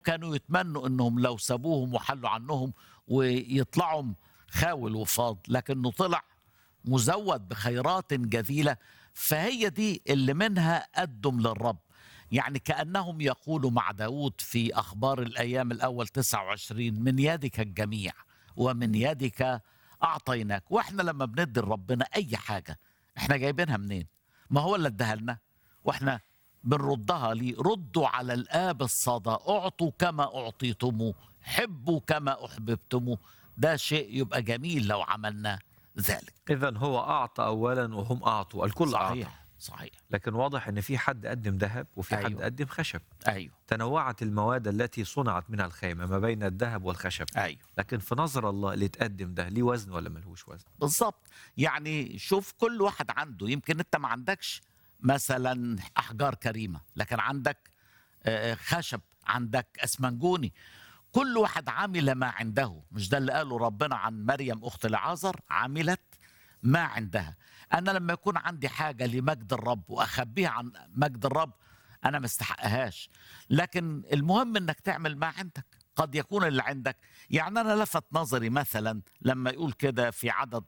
كانوا يتمنوا انهم لو سابوهم وحلوا عنهم ويطلعوا خاول وفاض لكنه طلع مزود بخيرات جزيله فهي دي اللي منها قدم للرب يعني كانهم يقولوا مع داود في اخبار الايام الاول 29 من يدك الجميع ومن يدك اعطيناك واحنا لما بندي لربنا اي حاجه احنا جايبينها منين ما هو اللي اداها لنا واحنا بنردها ليه ردوا على الآب الصدى اعطوا كما أعطيتموه حبوا كما أحببتموه ده شيء يبقى جميل لو عملنا ذلك اذا هو اعطى اولا وهم اعطوا الكل اعطى صحيح صحيح لكن واضح ان في حد قدم ذهب وفي حد أيوة. قدم خشب أيوه تنوعت المواد التي صنعت منها الخيمه ما بين الذهب والخشب أيوه لكن في نظر الله اللي تقدم ده ليه وزن ولا ملهوش وزن بالظبط يعني شوف كل واحد عنده يمكن انت ما عندكش مثلا احجار كريمه لكن عندك آه، خشب عندك اسمنجوني كل واحد عمل ما عنده مش ده اللي قاله ربنا عن مريم اخت لعازر عملت ما عندها انا لما يكون عندي حاجه لمجد الرب واخبيها عن مجد الرب انا ما استحقهاش لكن المهم انك تعمل ما عندك قد يكون اللي عندك يعني انا لفت نظري مثلا لما يقول كده في عدد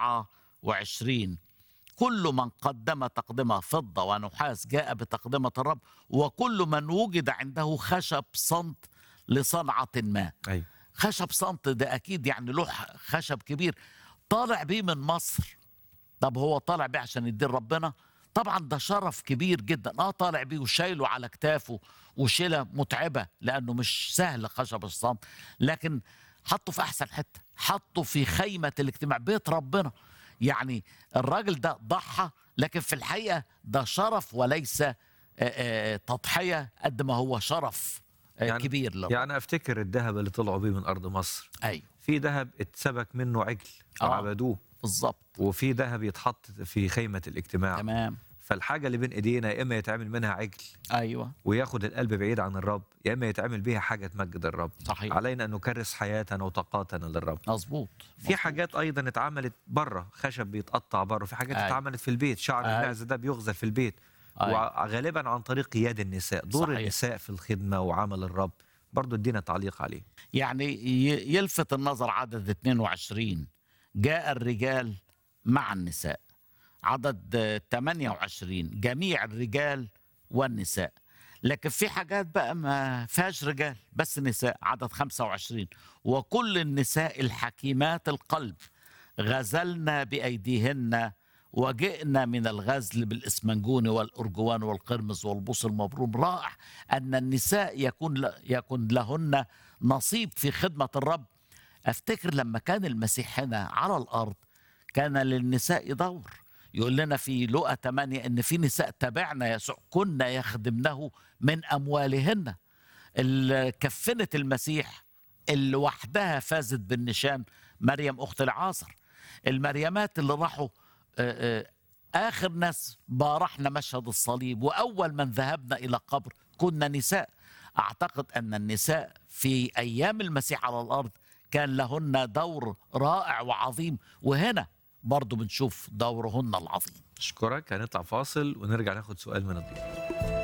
24 كل من قدم تقدمة فضة ونحاس جاء بتقدمة الرب وكل من وجد عنده خشب صمت لصنعة ما ايوه خشب صمت ده أكيد يعني له خشب كبير طالع بيه من مصر طب هو طالع بيه عشان يدين ربنا طبعا ده شرف كبير جدا اه طالع بيه وشايله على كتافه وشيله متعبه لانه مش سهل خشب الصمت لكن حطه في احسن حته حطه في خيمه الاجتماع بيت ربنا يعني الراجل ده ضحى لكن في الحقيقه ده شرف وليس آه، آه، تضحيه قد ما هو شرف آه، يعني- كبير له يعني افتكر الذهب اللي طلعوا بيه من ارض مصر ايوه في ذهب اتسبك منه عجل آه. وعبدوه بالظبط وفي ذهب يتحط في خيمه الاجتماع تمام فالحاجه اللي بين ايدينا يا اما يتعمل منها عجل ايوه وياخد القلب بعيد عن الرب يا اما يتعمل بيها حاجه تمجد الرب صحيح علينا ان نكرس حياتنا وطاقاتنا للرب مظبوط في حاجات ايضا اتعملت بره خشب بيتقطع بره في حاجات أي. اتعملت في البيت شعر أي. المعزه ده بيغزل في البيت أي. وغالبا عن طريق يد النساء دور صحيح. النساء في الخدمه وعمل الرب برضو ادينا تعليق عليه يعني ي- يلفت النظر عدد 22 جاء الرجال مع النساء عدد آه، 28 جميع الرجال والنساء لكن في حاجات بقى ما فيهاش رجال بس نساء عدد 25 وكل النساء الحكيمات القلب غزلنا بأيديهن وجئنا من الغزل بالإسمنجون والأرجوان والقرمز والبوص المبروم رائع أن النساء يكون ل- يكون لهن نصيب في خدمة الرب أفتكر لما كان المسيح هنا على الأرض كان للنساء دور يقول لنا في لقا 8 ان في نساء تبعنا يسوع كنا يخدمنه من اموالهن اللي كفنت المسيح اللي وحدها فازت بالنشان مريم اخت العازر المريمات اللي راحوا آه، آه، اخر ناس بارحنا مشهد الصليب واول من ذهبنا الى قبر كنا نساء اعتقد ان النساء في ايام المسيح على الارض كان لهن دور رائع وعظيم وهنا برضو بنشوف دورهن العظيم اشكرك هنطلع فاصل ونرجع ناخد سؤال من الضيوف